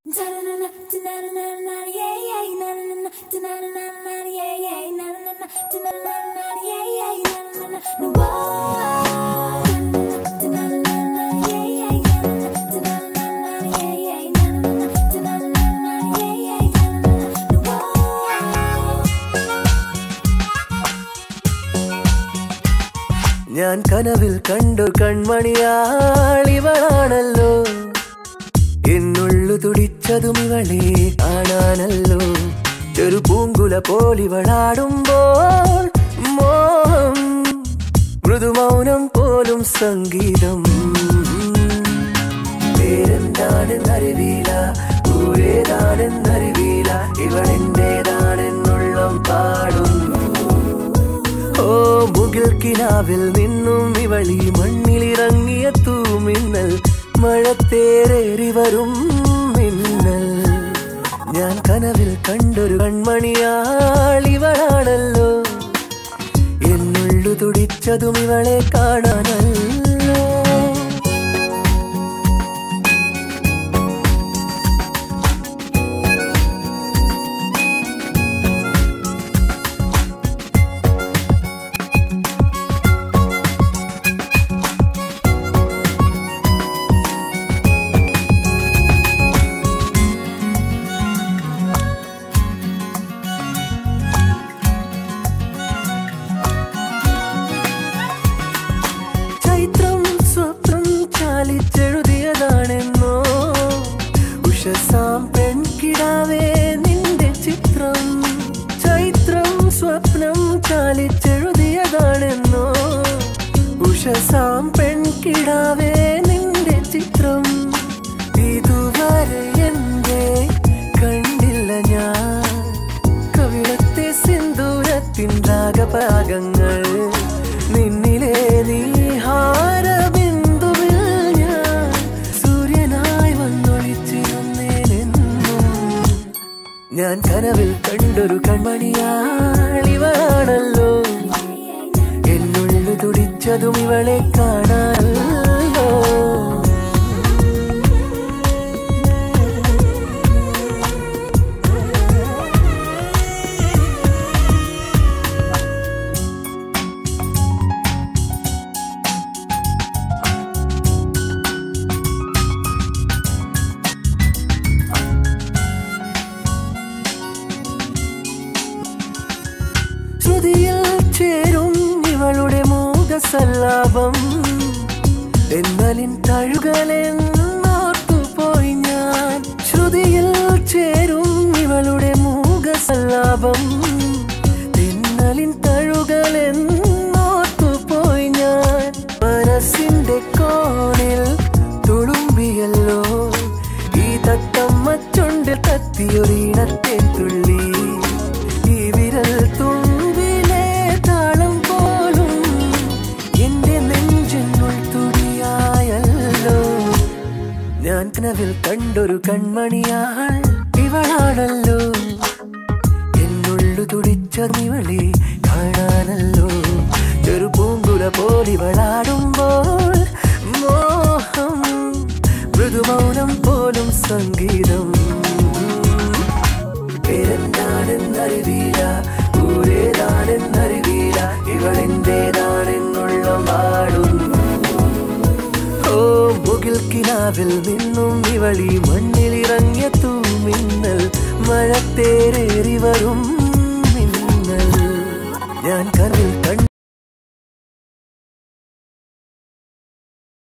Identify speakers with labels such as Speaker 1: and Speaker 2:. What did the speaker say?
Speaker 1: ഞാൻ കനവിൽ കണ്ടു കൺമണിയാളിവളാണല്ലോ എന്നുള്ളു തുടിച്ചതും ഇവളെ കാണാനല്ലോ ചെറു പൂങ്കുല പോലിവളാടുമ്പോൾ മോഹം മൃദുമൗനം പോലും സംഗീതം പേരെന്താണെന്നറിവീല ഊരേതാണെന്നറിവീല ഇവളെന്റേതാണെന്നുള്ളം പാടുന്നു ഓ മുകിൽ കിനാവിൽ നിന്നും ഇവളി മണ്ണിലിറങ്ങിയ തൂമിന്നൽ മഴത്തേറേറി വരും മിന്നൽ ഞാൻ കനവിൽ കണ്ടൊരു കൺമണിയാളിവളാണല്ലോ എന്നുള്ളു തുടിച്ചതും ഇവളെ കാണാനല്ലോ ചൈത്രം സ്വപ്നം ചാലിച്ചെഴുതിയതാണെന്നോ ഉഷസാം പെൺകിടാവേ നിന്റെ ചിത്രം ചൈത്രം സ്വപ്നം ചാലിച്ചെഴുതിയതാണെന്നോ ഉഷസാം പെൺകിടാവേ നിന്റെ ചിത്രം ഇതുവരെ എന്റെ കണ്ടില്ല ഞാൻ കവിളത്തെ സിന്ദൂരത്തിൻ രാഗപാകങ്ങൾ നിന്നിലെ നീഹാരബിന്ദുവിൽ ഞാൻ സൂര്യനായി വന്നൊളിച്ചിരുന്നേനെന്നും ഞാൻ കനവിൽ കണ്ടൊരു കൺമണിയാളിവളാണല്ലോ എന്നുള്ളു തുടിച്ചതും ഇവളെ കാണാനല്ലോ ശ്രുതിയിൽ ചേരും ഇവളുടെ മൂകസല്ലാപം എന്നലിൻ തഴുകലെന്നോർത്തുപോയി ഞാൻ ശ്രുതിയിൽ ചേരും ഇവളുടെ മൂകസല്ലാപം എന്നലിൻ തഴുകലെന്നോർത്തുപോയി ഞാൻ മനസ്സിന്റെ കോണിൽ തുളുമ്പിയല്ലോ ഈ തത്തമ്മ ചുണ്ടിൽ തത്തിയൊരീണത്തെ തുള്ളി ഈ വിരൽ തുമ്പിലെ താളം പോലും എന്റെ നെഞ്ചിനുൾ തുടിയായല്ലോ ഞാൻ കനവിൽ കണ്ടൊരു കൺമണിയാൾ ഇവളാണല്ലോ എന്നുള്ളു തുടിച്ചതിവളെ കാണാനല്ലോ ചെറു പൂങ്കുല പോലിവളാടുമ്പോൾ മോഹം മൃദുമൗനം പോലും സംഗീതം പേരെന്താണെന്നറിവീല ഊരേതാണെന്നറിവീല ഇവളെന്റേതാണെന്നുള്ള പാടുന്നു ഓ മുകിൽ കിനാവിൽ നിന്നും ഇവളി മണ്ണിലിറങ്ങിയ തൂമിന്നൽ മഴത്തേറേറി വരും